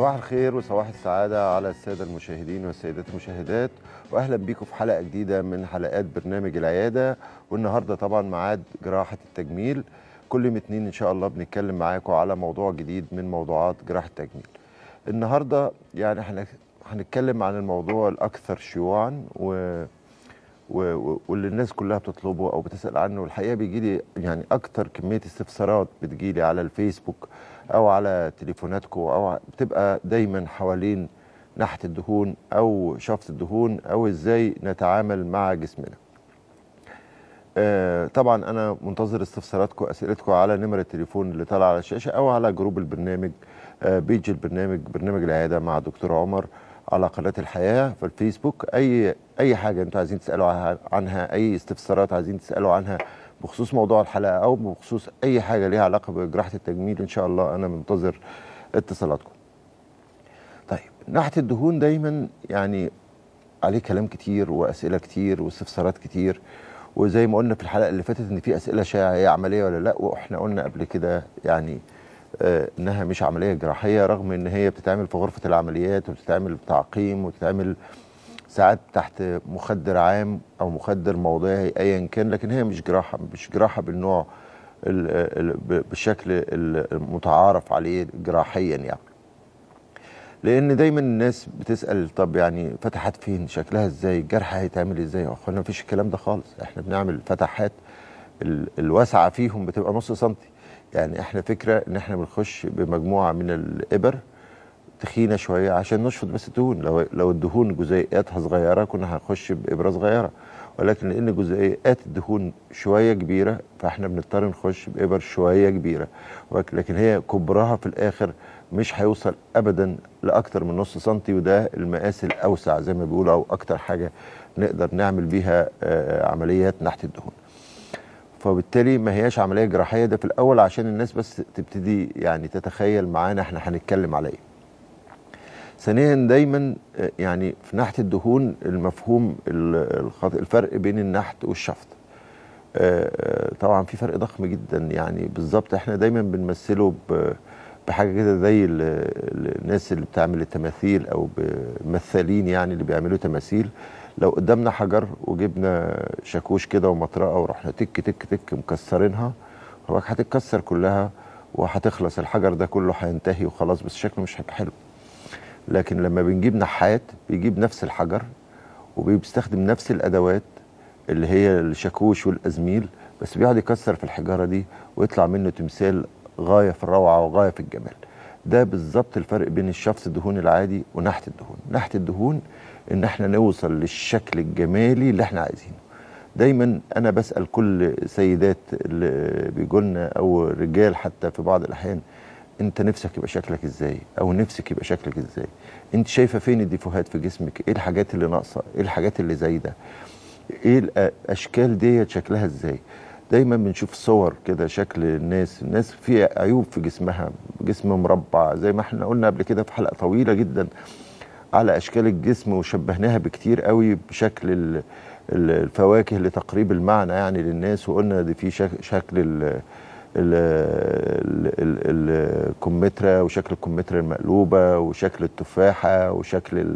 صباح الخير وصباح السعادة على السادة المشاهدين والسيدات المشاهدات وأهلا بيكم في حلقة جديدة من حلقات برنامج العيادة والنهاردة طبعا ميعاد جراحة التجميل كل يوم اتنين إن شاء الله بنتكلم معاكم على موضوع جديد من موضوعات جراحة التجميل النهاردة يعني احنا هنتكلم عن الموضوع الأكثر شيوعا و و- و- واللي الناس كلها بتطلبه او بتسال عنه والحقيقه بيجي لي يعني اكتر كميه استفسارات بتجي لي على الفيسبوك او على تليفوناتكم او ع- بتبقى دايما حوالين نحت الدهون او شفط الدهون او ازاي نتعامل مع جسمنا آه، طبعا انا منتظر استفساراتكم اسئلتكم على نمره التليفون اللي طالعه على الشاشه او على جروب البرنامج آه، بيج البرنامج برنامج العياده مع دكتور عمر على قناه الحياه في الفيسبوك اي اي حاجه انتوا عايزين تسالوا عنها- عنها اي استفسارات عايزين تسالوا عنها بخصوص موضوع الحلقه او بخصوص اي حاجه ليها علاقه بجراحه التجميل ان شاء الله انا منتظر اتصالاتكم طيب ناحيه الدهون دايما يعني عليه كلام كتير واسئله كتير واستفسارات كتير وزي ما قلنا في الحلقه اللي فاتت ان في اسئله شائعه هي عمليه ولا لا واحنا قلنا قبل كده يعني آه انها مش عمليه جراحيه رغم ان هي بتتعمل في غرفه العمليات وبتتعمل بتعقيم وبتتعمل ساعات تحت مخدر عام او مخدر موضعي ايا كان لكن هي مش جراحه مش جراحه بالنوع ال- ال- ب- بالشكل المتعارف عليه جراحيا يعني لان دايما الناس بتسال طب يعني فتحات فين شكلها ازاي الجرح هيتعمل ازاي يا اخوانا مفيش الكلام ده خالص احنا بنعمل فتحات ال- الواسعه فيهم بتبقى نص سنتي يعني احنا فكره ان احنا بنخش بمجموعه من الابر تخينه شويه عشان نشفط بس الدهون لو لو الدهون جزيئاتها صغيره كنا هنخش بابره صغيره ولكن لان جزيئات الدهون شويه كبيره فاحنا بنضطر نخش بابر شويه كبيره ولكن لكن هي كبرها في الاخر مش هيوصل ابدا لاكتر من نص سنتي وده المقاس الاوسع زي ما بيقولوا او اكتر حاجه نقدر نعمل بيها آه، عمليات نحت الدهون فبالتالي ما هياش عمليه جراحيه ده في الاول عشان الناس بس تبتدي يعني تتخيل معانا احنا هنتكلم على ايه ثانيا دايما آه، يعني في نحت الدهون المفهوم ال- الخاطئ الفرق بين النحت والشفط آه، آه، طبعا في فرق ضخم جدا يعني بالظبط احنا دايما بنمثله ب- بحاجه كده زي ال- ال- الناس اللي بتعمل التماثيل او بمثالين يعني اللي بيعملوا تماثيل لو قدامنا حجر وجبنا شاكوش كده ومطرقه ورحنا تك تك تك مكسرينها هو هتتكسر كلها وهتخلص الحجر ده كله هينتهي وخلاص بس شكله مش هيبقى حلو لكن لما بنجيب نحات بيجيب نفس الحجر وبيستخدم نفس الادوات اللي هي الشاكوش والازميل بس بيقعد يكسر في الحجاره دي ويطلع منه تمثال غايه في الروعه وغايه في الجمال ده بالظبط الفرق بين الشفط الدهون العادي ونحت الدهون نحت الدهون ان احنا نوصل للشكل الجمالي اللي احنا عايزينه دايما انا بسال كل سيدات اللي بيجولنا او رجال حتى في بعض الاحيان انت نفسك يبقى شكلك ازاي او نفسك يبقى شكلك ازاي انت شايفه فين الديفوهات في جسمك ايه الحاجات اللي ناقصه ايه الحاجات اللي زايده ايه الاشكال ديت شكلها ازاي دايما بنشوف صور كده شكل الناس الناس في عيوب في جسمها جسم مربع زي ما احنا قلنا قبل كده في حلقه طويله جدا على اشكال الجسم وشبهناها بكتير قوي بشكل ال- ال- الفواكه لتقريب المعنى يعني للناس وقلنا دي في شك- شكل ال ال- ال- ال- الكمثرى وشكل الكمثرى المقلوبه وشكل التفاحه وشكل ال-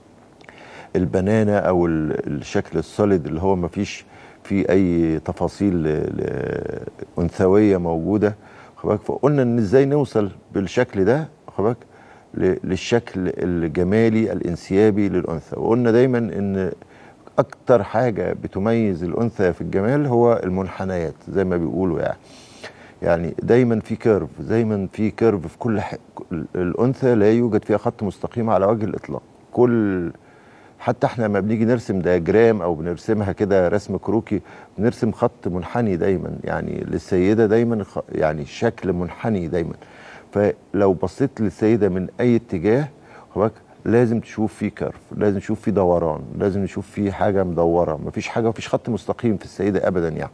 البنانه او ال- الشكل السوليد اللي هو ما فيش فيه اي تفاصيل ل- ل- انثويه موجوده واخد بالك؟ فقلنا ان ازاي نوصل بالشكل ده واخد بالك؟ ل- للشكل الجمالي الانسيابي للانثى وقلنا دايما ان اكتر حاجه بتميز الانثى في الجمال هو المنحنيات زي ما بيقولوا يعني يعني دايما في كيرف دايما في كيرف في كل ح... الانثى لا يوجد فيها خط مستقيم على وجه الاطلاق كل حتى احنا لما بنيجي نرسم دياجرام او بنرسمها كده رسم كروكي بنرسم خط منحني دايما يعني للسيده دايما خ... يعني شكل منحني دايما فلو بصيت للسيده من اي اتجاه خد بالك لازم تشوف فيه كيرف لازم تشوف فيه دوران لازم نشوف فيه حاجه مدوره مفيش حاجه مفيش خط مستقيم في السيده ابدا يعني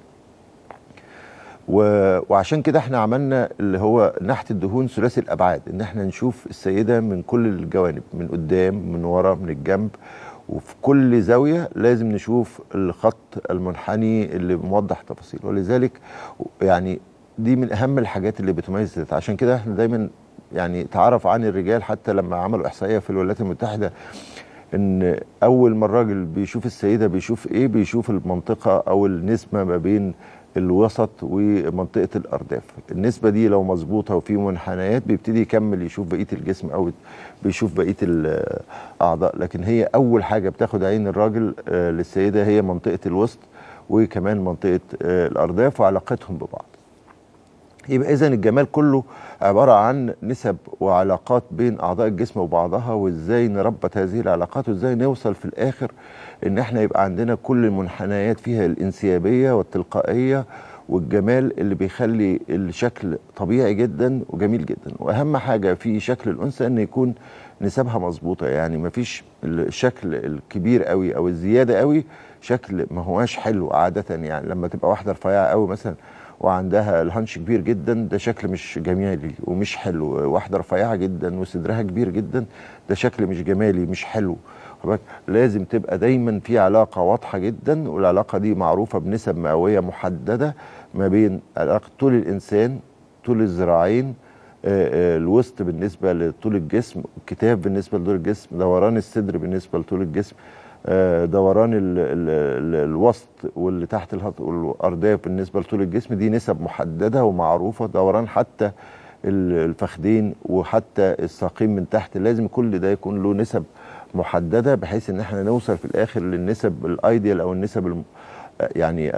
و... وعشان كده احنا عملنا اللي هو نحت الدهون ثلاثي الابعاد ان احنا نشوف السيده من كل الجوانب من قدام من ورا من الجنب وفي كل زاويه لازم نشوف الخط المنحني اللي موضح تفاصيل ولذلك يعني دي من اهم الحاجات اللي بتميز الست عشان كده احنا دايما يعني تعرف عن الرجال حتى لما عملوا احصائيه في الولايات المتحده ان اول ما الراجل بيشوف السيده بيشوف ايه بيشوف المنطقه او النسبه ما بين الوسط ومنطقه الارداف النسبه دي لو مظبوطه وفي منحنيات بيبتدي يكمل يشوف بقيه الجسم او بيشوف بقيه الاعضاء لكن هي اول حاجه بتاخد عين الراجل آه، للسيده هي منطقه الوسط وكمان منطقه آه، الارداف وعلاقتهم ببعض يبقى اذا الجمال كله عباره عن نسب وعلاقات بين اعضاء الجسم وبعضها وازاي نربط هذه العلاقات وازاي نوصل في الاخر ان احنا يبقى عندنا كل المنحنيات فيها الانسيابيه والتلقائيه والجمال اللي بيخلي الشكل طبيعي جدا وجميل جدا واهم حاجه في شكل الانثى ان يكون نسبها مظبوطه يعني مفيش الشكل الكبير قوي او الزياده قوي شكل ما هواش حلو عاده يعني لما تبقى واحده رفيعه قوي مثلا وعندها الهانش كبير جدا ده شكل مش جمالي ومش حلو واحده رفيعه جدا وصدرها كبير جدا ده شكل مش جمالي مش حلو لازم تبقى دايما في علاقه واضحه جدا والعلاقه دي معروفه بنسب مئويه محدده ما بين علاقه طول الانسان طول الذراعين الوسط بالنسبه لطول الجسم الكتاف بالنسبه لطول الجسم دوران الصدر بالنسبه لطول الجسم دوران ال ال ال الوسط واللي تحت والارداف بالنسبه لطول الجسم دي نسب محدده ومعروفه دوران حتى الفخدين وحتى الساقين من تحت لازم كل ده يكون له نسب محدده بحيث ان احنا نوصل في الاخر للنسب الايديال او النسب يعني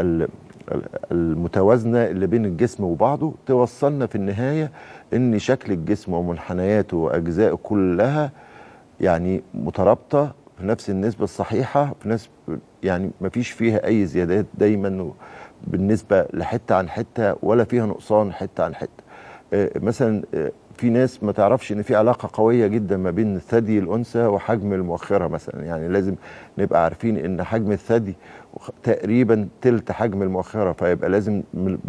المتوازنه اللي بين الجسم وبعضه توصلنا في النهايه ان شكل الجسم ومنحنياته واجزائه كلها يعني مترابطه في نفس النسبه الصحيحه في نفس يعني ما فيش فيها اي زيادات دايما بالنسبه لحته عن حته ولا فيها نقصان حته عن حته مثلا في ناس ما تعرفش ان في علاقه قويه جدا ما بين ثدي الانثى وحجم المؤخره مثلا يعني لازم نبقى عارفين ان حجم الثدي تقريبا تلت حجم المؤخره فيبقى لازم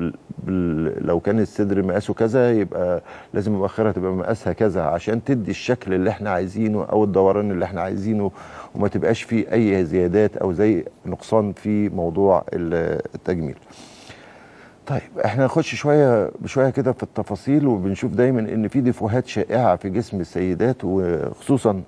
لو كان الصدر مقاسه كذا يبقى لازم المؤخره تبقى مقاسها كذا عشان تدي الشكل اللي احنا عايزينه او الدوران اللي احنا عايزينه وما تبقاش فيه اي زيادات او زي نقصان في موضوع التجميل. طيب احنا نخش شويه بشويه كده في التفاصيل وبنشوف دايما ان في ديفوهات شائعه في جسم السيدات وخصوصا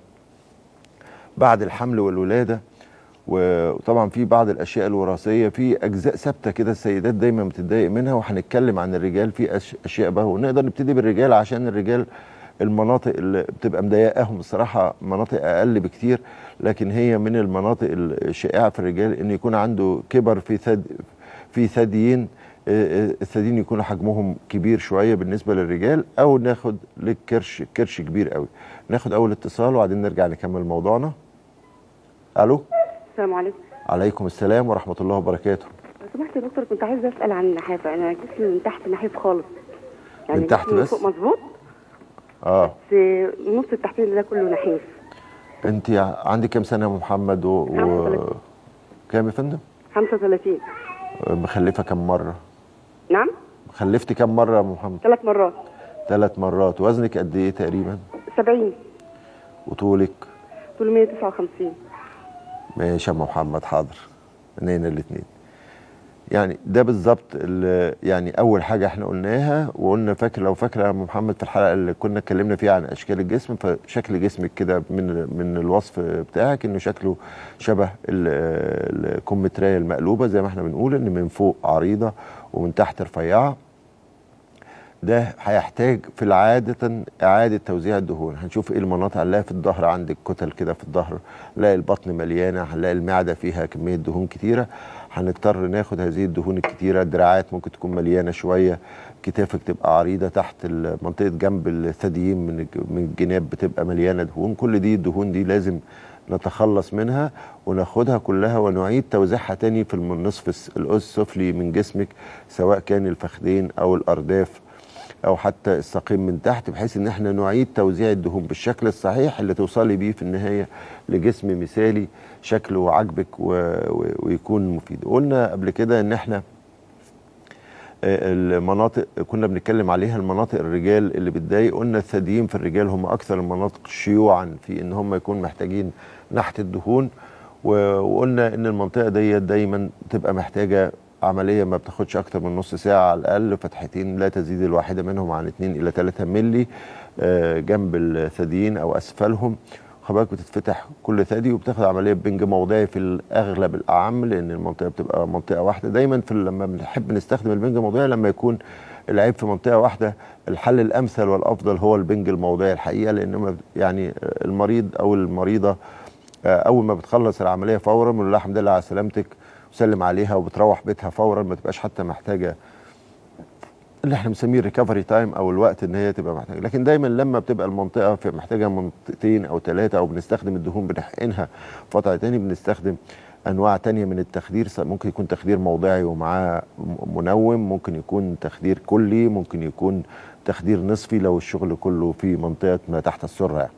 بعد الحمل والولاده وطبعا في بعض الاشياء الوراثيه في اجزاء ثابته كده السيدات دايما بتتضايق منها وهنتكلم عن الرجال في اشياء بقى ونقدر نبتدي بالرجال عشان الرجال المناطق اللي بتبقى مضايقاهم الصراحه مناطق اقل بكتير لكن هي من المناطق الشائعه في الرجال ان يكون عنده كبر في ثدي في ثديين الثديين يكونوا حجمهم كبير شويه بالنسبه للرجال او ناخد للكرش كرش كبير قوي ناخد اول اتصال وبعدين نرجع نكمل موضوعنا الو السلام عليكم عليكم السلام ورحمه الله وبركاته لو سمحت يا دكتور كنت عايزه اسال عن النحافه انا جسمي من تحت نحيف خالص يعني من تحت بس فوق مظبوط اه بس النص التحتاني ده كله نحيف انت عندك كام سنه يا محمد و, و... كام يا فندم 35 مخلفه كم مره نعم خلفتي كم مره يا محمد ثلاث مرات ثلاث مرات وزنك قد ايه تقريبا 70 وطولك طول 159 ماشي يا محمد حاضر منين الاثنين يعني ده بالظبط يعني اول حاجه احنا قلناها وقلنا فاكر لو فاكر يا محمد في الحلقه اللي كنا اتكلمنا فيها عن اشكال الجسم فشكل جسمك كده من من الوصف بتاعك انه شكله شبه الكمثريه المقلوبه زي ما احنا بنقول ان من فوق عريضه ومن تحت رفيعه ده هيحتاج في العادة إعادة توزيع الدهون هنشوف إيه المناطق هنلاقي في الظهر عندك كتل كده في الظهر هنلاقي البطن مليانة هنلاقي المعدة فيها كمية دهون كتيرة هنضطر ناخد هذه الدهون الكتيرة الدراعات ممكن تكون مليانة شوية كتافك تبقى عريضة تحت منطقة جنب الثديين من من الجناب بتبقى مليانة دهون كل دي الدهون دي لازم نتخلص منها وناخدها كلها ونعيد توزيعها تاني في النصف السفلي من جسمك سواء كان الفخذين أو الأرداف او حتى الساقين من تحت بحيث ان احنا نعيد توزيع الدهون بالشكل الصحيح اللي توصلي بيه في النهايه لجسم مثالي شكله عاجبك ويكون مفيد قلنا قبل كده ان احنا المناطق كنا بنتكلم عليها المناطق الرجال اللي بتضايق قلنا الثديين في الرجال هم اكثر المناطق شيوعا في ان هم يكون محتاجين نحت الدهون وقلنا ان المنطقه ديت دايما تبقى محتاجه عملية ما بتاخدش أكتر من نص ساعة على الأقل فتحتين لا تزيد الواحدة منهم عن 2 إلى 3 ملي آه، جنب الثديين او اسفلهم خباك بتتفتح كل ثدي وبتاخد عمليه بنج موضعي في الاغلب الاعم لان المنطقه بتبقى منطقه واحده دايما في لما بنحب نستخدم البنج الموضعي لما يكون العيب في منطقه واحده الحل الامثل والافضل هو البنج الموضعي الحقيقه لان ما- يعني المريض او المريضه آه، اول ما بتخلص العمليه فورا بنقول لها الحمد لله على سلامتك وسلم عليها وبتروح بيتها فورا ما تبقاش حتى محتاجه اللي احنا بنسميه الريكفري تايم او الوقت ان هي تبقى محتاجه لكن دايما لما بتبقى المنطقه في محتاجه منطقتين او ثلاثه او بنستخدم الدهون بنحقنها فتره تاني بنستخدم انواع تانية من التخدير س- ممكن يكون تخدير موضعي ومعاه م- منوم ممكن يكون تخدير كلي ممكن يكون تخدير نصفي لو الشغل كله في منطقه ما تحت السره يعني.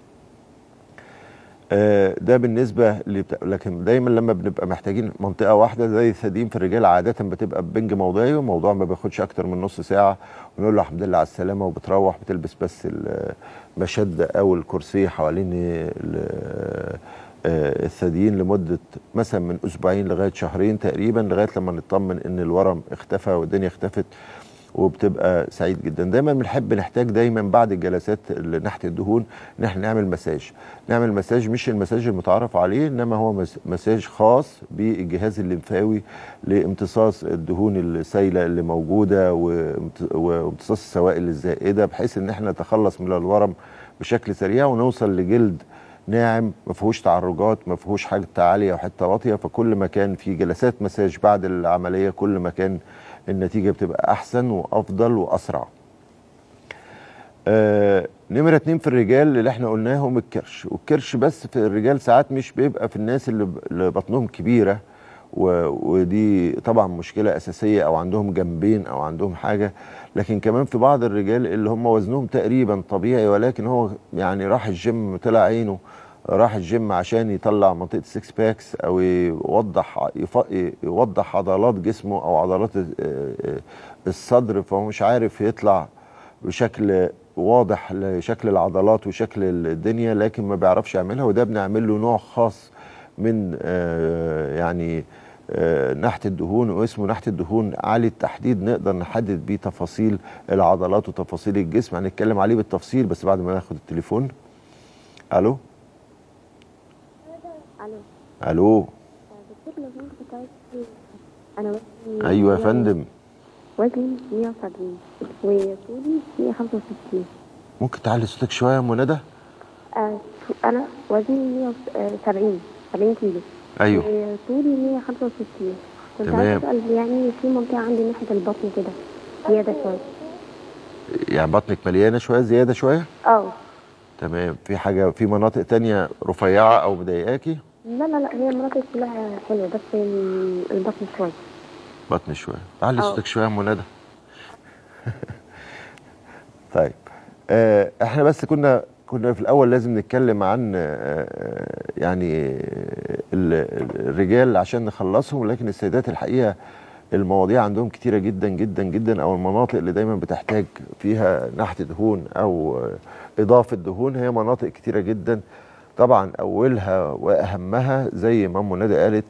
آه، ده بالنسبه لبت... لكن دايما لما بنبقى محتاجين منطقه واحده زي الثديين في الرجال عاده بتبقى بنج موضعي والموضوع ما بياخدش اكتر من نص ساعه ونقول له الحمد لله على السلامه وبتروح بتلبس بس المشده او الكرسي حوالين ال- آه، الثديين لمده مثلا من اسبوعين لغايه شهرين تقريبا لغايه لما نطمن ان الورم اختفى والدنيا اختفت وبتبقى سعيد جدا دايما بنحب نحتاج دايما بعد الجلسات اللي نحت الدهون ان احنا نعمل مساج نعمل مساج مش المساج المتعارف عليه انما هو مس- مساج خاص بالجهاز الليمفاوي لامتصاص الدهون السائله اللي موجوده وامت- وامتصاص السوائل الزائده بحيث ان احنا نتخلص من الورم بشكل سريع ونوصل لجلد ناعم ما فيهوش تعرجات ما فيهوش حته عاليه وحته واطيه فكل ما كان في جلسات مساج بعد العمليه كل ما كان النتيجه بتبقى احسن وافضل واسرع. آه نمره اتنين في الرجال اللي احنا قلناهم الكرش والكرش بس في الرجال ساعات مش بيبقى في الناس اللي, ب- اللي بطنهم كبيره و- ودي طبعا مشكله اساسيه او عندهم جنبين او عندهم حاجه لكن كمان في بعض الرجال اللي هم وزنهم تقريبا طبيعي ولكن هو يعني راح الجيم طلع عينه راح الجيم عشان يطلع منطقه السكس باكس او يوضح يف- يوضح عضلات جسمه او عضلات ال- آه، الصدر فهو مش عارف يطلع بشكل واضح لشكل العضلات وشكل الدنيا لكن ما بيعرفش يعملها وده بنعمل له نوع خاص من آه، يعني آه، نحت الدهون واسمه نحت الدهون عالي التحديد نقدر نحدد بيه تفاصيل العضلات وتفاصيل الجسم هنتكلم عليه بالتفصيل بس بعد ما ناخد التليفون الو الو الو دكتور لو سمحت كنت عايز انا وزني ايوه يا فندم وزني 170 وطولي 165 ممكن تعلي صوتك شويه يا ام ندى آه انا وزني 170 70 كيلو ايوه وطولي 165 كنت تمام. عايز اسال يعني في منطقه عندي ناحيه البطن كده زياده شويه يعني بطنك مليانه شويه زياده شويه اه تمام في حاجه في مناطق تانية رفيعه او مضايقاكي لا لا لا هي المناطق كلها حلوه بس ال- البطن شويه بطن شويه تعلي أه. صوتك شويه يا ام ندى طيب آه احنا بس كنا كنا في الاول لازم نتكلم عن آه يعني ال- الرجال عشان نخلصهم لكن السيدات الحقيقه المواضيع عندهم كتيره جدا جدا جدا او المناطق اللي دايما بتحتاج فيها نحت دهون او آه، اضافه دهون هي مناطق كتيره جدا طبعا اولها واهمها زي ما ام ندى قالت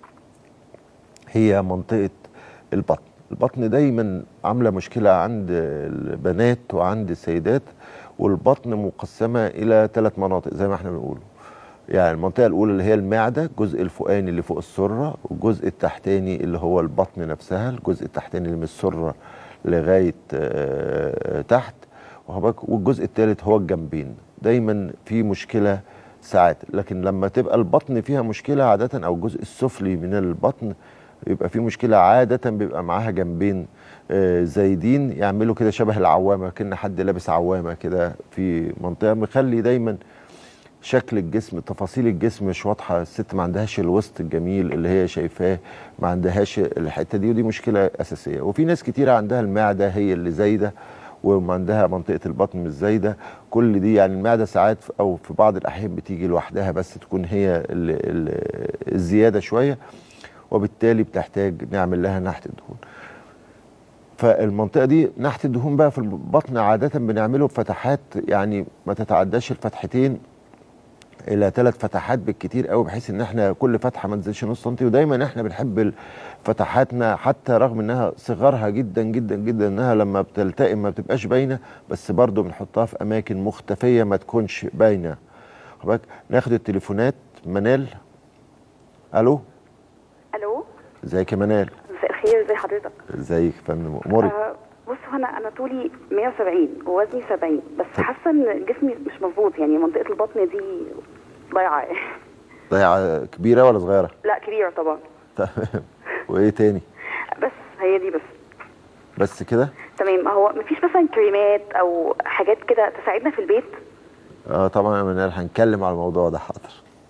هي منطقة البطن البطن دايما عاملة مشكلة عند البنات وعند السيدات والبطن مقسمة إلى ثلاث مناطق زي ما احنا بنقول يعني المنطقة الأولى اللي هي المعدة الجزء الفوقاني اللي فوق السرة والجزء التحتاني اللي هو البطن نفسها الجزء التحتاني اللي من السرة لغاية آه، تحت وهبك- والجزء الثالث هو الجنبين دايما في مشكلة ساعات لكن لما تبقى البطن فيها مشكلة عادة أو الجزء السفلي من البطن يبقى في مشكلة عادة بيبقى معاها جنبين آه، زايدين يعملوا كده شبه العوامة كأن حد لابس عوامة كده في منطقة مخلي دايما شكل الجسم تفاصيل الجسم مش واضحه الست ما عندهاش الوسط الجميل اللي هي شايفاه ما عندهاش الحته دي ودي مشكله اساسيه وفي ناس كتيره عندها المعده هي اللي زايده وما عندها منطقه البطن مش زايده كل دي يعني المعده ساعات في- او في بعض الاحيان بتيجي لوحدها بس تكون هي ال ال الزياده شويه وبالتالي بتحتاج نعمل لها نحت الدهون فالمنطقه دي نحت الدهون بقى في البطن عاده بنعمله بفتحات يعني ما تتعداش الفتحتين الى ثلاث فتحات بالكتير قوي بحيث ان احنا كل فتحه ما تزيدش نص سنتي ودايما احنا بنحب فتحاتنا حتى رغم انها صغرها جدا جدا جدا انها لما بتلتئم ما بتبقاش باينه بس برضو بنحطها في اماكن مختفيه ما تكونش باينه خد بالك ناخد التليفونات منال الو الو ازيك يا منال مساء الخير ازي حضرتك ازيك يا فندم امورك آه بص هو انا انا طولي 170 ووزني 70 بس حاسه ان جسمي مش مظبوط يعني منطقه البطن دي ضايعه ضيعه كبيره ولا صغيره لا كبيره طبعا تمام وايه تاني بس هي دي بس بس كده تمام هو مفيش مثلا كريمات او حاجات كده تساعدنا في البيت اه طبعا يا منال هنتكلم على الموضوع ده حاضر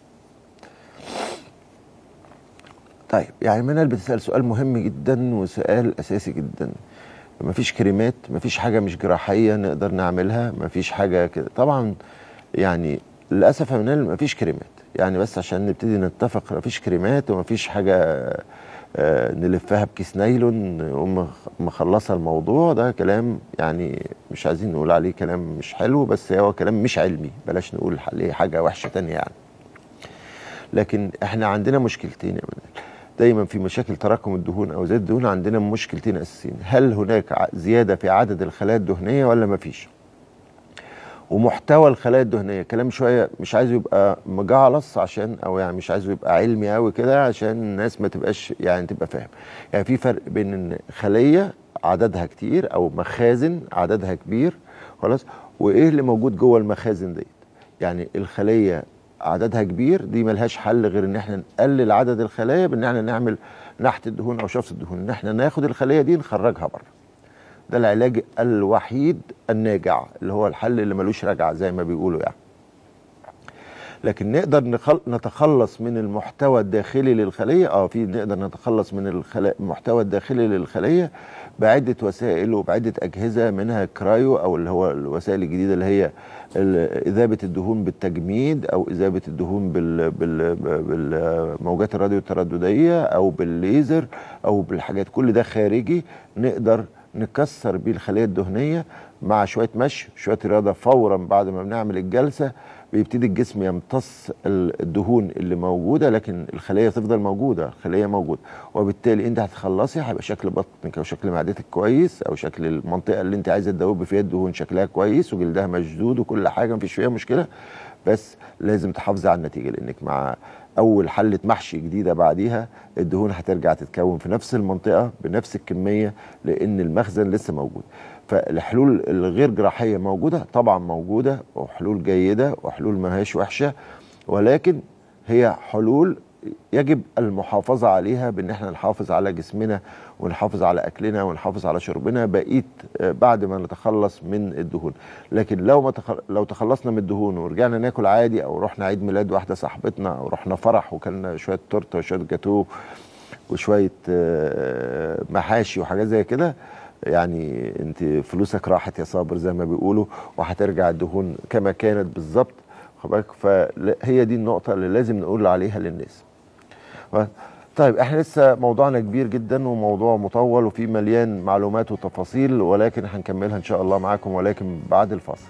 طيب يعني منال بتسأل سؤال مهم جدا وسؤال أساسي جدا مفيش كريمات مفيش حاجة مش جراحية نقدر نعملها مفيش حاجة كده طبعا يعني للأسف يا منال مفيش كريمات يعني بس عشان نبتدي نتفق مفيش كريمات ومفيش حاجة آه، نلفها بكيس نايلون نقوم مخلصة الموضوع ده كلام يعني مش عايزين نقول عليه كلام مش حلو بس هو كلام مش علمي بلاش نقول عليه حاجة وحشة تانية يعني لكن احنا عندنا مشكلتين يا منال دايما في مشاكل تراكم الدهون او زيادة الدهون عندنا مشكلتين اساسيين هل هناك ع- زياده في عدد الخلايا الدهنيه ولا ما فيش ومحتوى الخلايا الدهنيه كلام شويه مش عايزه يبقى مجعلص عشان او يعني مش عايزه يبقى علمي قوي كده عشان الناس ما تبقاش يعني تبقى فاهم يعني في فرق بين ان خليه عددها كتير او مخازن عددها كبير خلاص وايه اللي موجود جوه المخازن ديت يعني الخليه عددها كبير دي ملهاش حل غير ان احنا نقلل عدد الخلايا بان احنا نعمل نحت الدهون او شفط الدهون ان احنا ناخد الخليه دي نخرجها بره ده العلاج الوحيد الناجع اللي هو الحل اللي ملوش رجعه زي ما بيقولوا يعني لكن نقدر نخل... نتخلص من المحتوى الداخلي للخليه اه في نقدر نتخلص من الخلا... المحتوى الداخلي للخليه بعده وسائل وبعده اجهزه منها كرايو او اللي هو الوسائل الجديده اللي هي ال- اذابه الدهون بالتجميد او اذابه الدهون بال... بال... بالموجات الراديو التردديه او بالليزر او بالحاجات كل ده خارجي نقدر نكسر بيه الخليه الدهنيه مع شويه مشي شويه رياضه فورا بعد ما بنعمل الجلسه بيبتدي الجسم يمتص ال- الدهون اللي موجوده لكن الخليه تفضل موجوده الخليه موجوده وبالتالي انت هتخلصي هيبقى شكل بطنك او شكل معدتك كويس او شكل المنطقه اللي انت عايزه تدوبي فيها الدهون شكلها كويس وجلدها مشدود وكل حاجه مفيش فيها مشكله بس لازم تحافظي على النتيجه لانك مع اول حله محشي جديده بعديها الدهون هترجع تتكون في نفس المنطقه بنفس الكميه لان المخزن لسه موجود فالحلول الغير جراحيه موجوده طبعا موجوده وحلول جيده وحلول ما هيش وحشه ولكن هي حلول يجب المحافظه عليها بان احنا نحافظ على جسمنا ونحافظ على اكلنا ونحافظ على شربنا بقيت آه، بعد ما نتخلص من الدهون لكن لو ما تخ... لو تخلصنا من الدهون ورجعنا ناكل عادي او رحنا عيد ميلاد واحده صاحبتنا او رحنا فرح وكلنا شويه تورته وشويه جاتوه وشويه آه، محاشي وحاجات زي كده يعني انت فلوسك راحت يا صابر زي ما بيقولوا وهترجع الدهون كما كانت بالظبط خد بالك فهي دي النقطه اللي لازم نقول عليها للناس طيب احنا لسه موضوعنا كبير جدا وموضوع مطول وفيه مليان معلومات وتفاصيل ولكن هنكملها ان شاء الله معاكم ولكن بعد الفاصل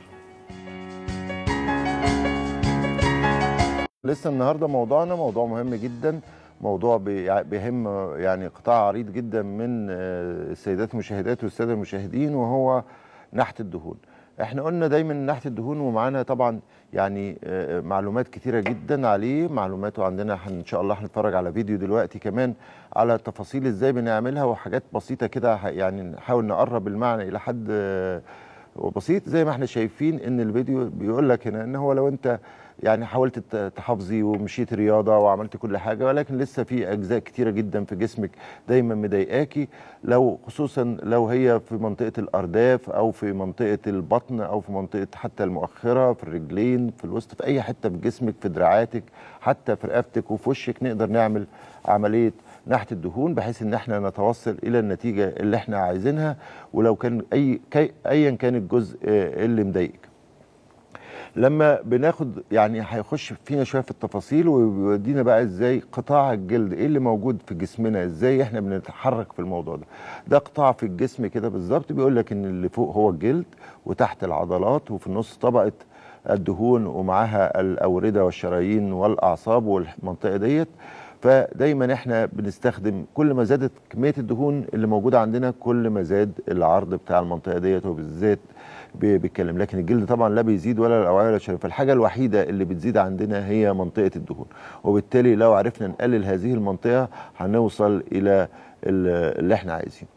لسه النهارده موضوعنا موضوع مهم جدا موضوع بي- بيهم يعني قطاع عريض جدا من آه، السيدات المشاهدات والساده المشاهدين وهو نحت الدهون احنا قلنا دايما نحت الدهون ومعانا طبعا يعني آه، معلومات كتيره جدا عليه معلومات وعندنا هن- ان شاء الله هنتفرج على فيديو دلوقتي كمان على تفاصيل ازاي بنعملها وحاجات بسيطه كده ه- يعني نحاول نقرب المعنى الى حد آه، وبسيط زي ما احنا شايفين ان الفيديو بيقول لك هنا ان هو لو انت يعني حاولت ت- تحافظي ومشيت رياضه وعملت كل حاجه ولكن لسه في اجزاء كتيره جدا في جسمك دايما مضايقاكي لو خصوصا لو هي في منطقه الارداف او في منطقه البطن او في منطقه حتى المؤخره في الرجلين في الوسط في اي حته في جسمك في دراعاتك حتى في رقبتك وفي وشك نقدر نعمل عمليه نحت الدهون بحيث ان احنا نتوصل الى النتيجه اللي احنا عايزينها ولو كان اي كي ايا كان الجزء آه، اللي مضايقك لما بناخد يعني هيخش فينا شويه في التفاصيل وبيودينا بقى ازاي قطاع الجلد ايه اللي موجود في جسمنا ازاي احنا بنتحرك في الموضوع ده ده قطاع في الجسم كده بالظبط بيقول لك ان اللي فوق هو الجلد وتحت العضلات وفي النص طبقه الدهون ومعاها الاورده والشرايين والاعصاب والمنطقه ديت فدايما احنا بنستخدم كل ما زادت كميه الدهون اللي موجوده عندنا كل ما زاد العرض بتاع المنطقه ديت وبالذات بي- بيتكلم لكن الجلد طبعا لا بيزيد ولا الاوعيه ولا الشرايين فالحاجه الوحيده اللي بتزيد عندنا هي منطقه الدهون وبالتالي لو عرفنا نقلل هذه المنطقه هنوصل الى ال- اللي احنا عايزينه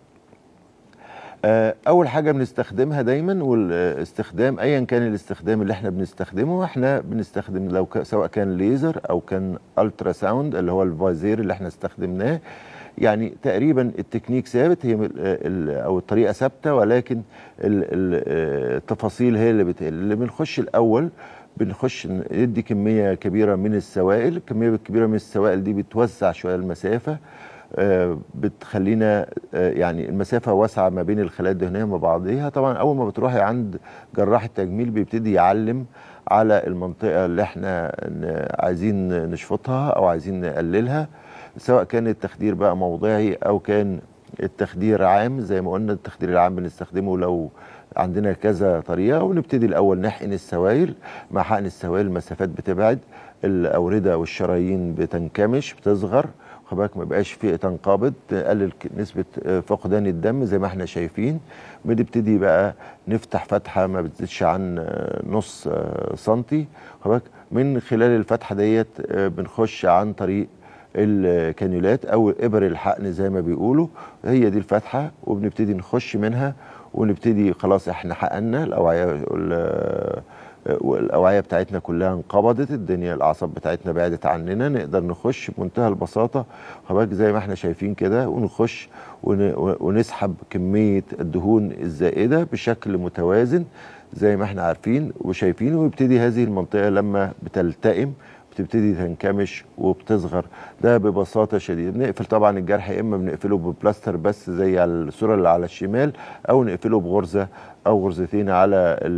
آه، اول حاجه بنستخدمها دايما والاستخدام ايا كان الاستخدام اللي احنا بنستخدمه احنا بنستخدم لو ك- سواء كان ليزر او كان الترا ساوند اللي هو الفازير اللي احنا استخدمناه يعني تقريبا التكنيك ثابت هي ال- ال- او الطريقه ثابته ولكن ال- ال- آه، التفاصيل هي اللي بتقل اللي بنخش الاول بنخش ندي كميه كبيره من السوائل الكميه الكبيره من السوائل دي بتوسع شويه المسافه آه، بتخلينا آه، يعني المسافة واسعة ما بين الخلايا الدهنية مع بعضها طبعا أول ما بتروحي عند جراح التجميل بيبتدي يعلم على المنطقة اللي احنا ن- عايزين نشفطها أو عايزين نقللها سواء كان التخدير بقى موضعي أو كان التخدير عام زي ما قلنا التخدير العام بنستخدمه لو عندنا كذا طريقة ونبتدي الأول نحقن السوائل مع حقن السوائل المسافات بتبعد الأوردة والشرايين بتنكمش بتصغر خد بالك ما يبقاش في تنقبض تقلل ك- نسبه آه، فقدان الدم زي ما احنا شايفين بنبتدي بقى نفتح فتحه ما بتزيدش عن آه، نص آه، سنتي خد بالك من خلال الفتحه ديت آه، بنخش عن طريق الكانيولات او ابر الحقن زي ما بيقولوا هي دي الفتحه وبنبتدي نخش منها ونبتدي خلاص احنا حقنا الاوعيه ال- والاوعيه بتاعتنا كلها انقبضت الدنيا الاعصاب بتاعتنا بعدت عننا نقدر نخش بمنتهى البساطه خباك زي ما احنا شايفين كده ونخش ون- ونسحب كميه الدهون الزائده بشكل متوازن زي ما احنا عارفين وشايفين ويبتدي هذه المنطقه لما بتلتئم بتبتدي تنكمش وبتصغر ده ببساطه شديده بنقفل طبعا الجرح يا اما بنقفله ببلاستر بس زي على الصوره اللي على الشمال او نقفله بغرزه او غرزتين على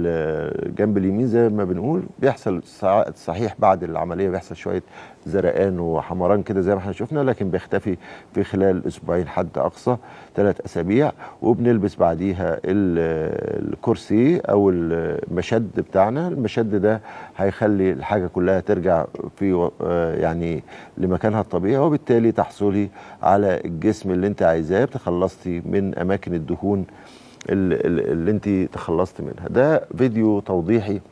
الجنب اليمين زي ما بنقول بيحصل ساعات صحيح بعد العمليه بيحصل شويه زرقان وحمران كده زي ما احنا شفنا لكن بيختفي في خلال اسبوعين حد اقصى ثلاث اسابيع وبنلبس بعديها ال- الكرسي او المشد بتاعنا المشد ده هيخلي الحاجه كلها ترجع في و- آه يعني لمكانها الطبيعي وبالتالي تحصلي على الجسم اللي انت عايزاه بتخلصتي من اماكن الدهون اللي, اللي انت تخلصت منها ده فيديو توضيحي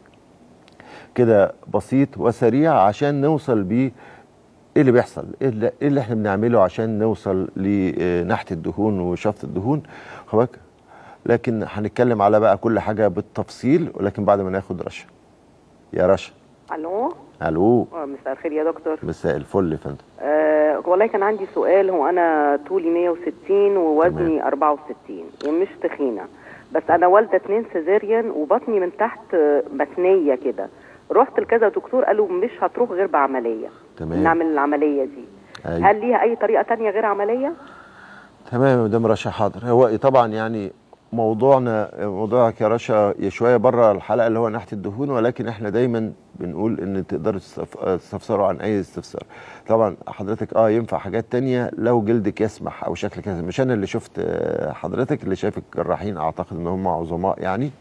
كده بسيط وسريع عشان نوصل بيه ايه اللي بيحصل ايه اللي, إيه اللي احنا بنعمله عشان نوصل لنحت الدهون وشفط الدهون خباك لكن هنتكلم على بقى كل حاجه بالتفصيل ولكن بعد ما ناخد رشا يا رشا الو الو آه، مساء الخير يا دكتور مساء الفل يا فندم آه والله كان عندي سؤال هو انا طولي 160 ووزني 64 يعني مش تخينه بس انا والده اتنين سيزيريان وبطني من تحت آه، متنيه كده رحت لكذا دكتور قالوا مش هتروح غير بعمليه تمام. نعمل العمليه دي أيوة. هل ليها اي طريقه تانية غير عمليه تمام يا مدام رشا حاضر هو طبعا يعني موضوعنا موضوعك يا رشا شويه بره الحلقه اللي هو ناحيه الدهون ولكن احنا دايما بنقول ان تقدروا تستف- تستفسروا عن اي استفسار طبعا حضرتك اه ينفع حاجات تانية لو جلدك يسمح او شكلك يسمح مش انا اللي شفت آه، حضرتك اللي شايف الجراحين اعتقد ان هم عظماء يعني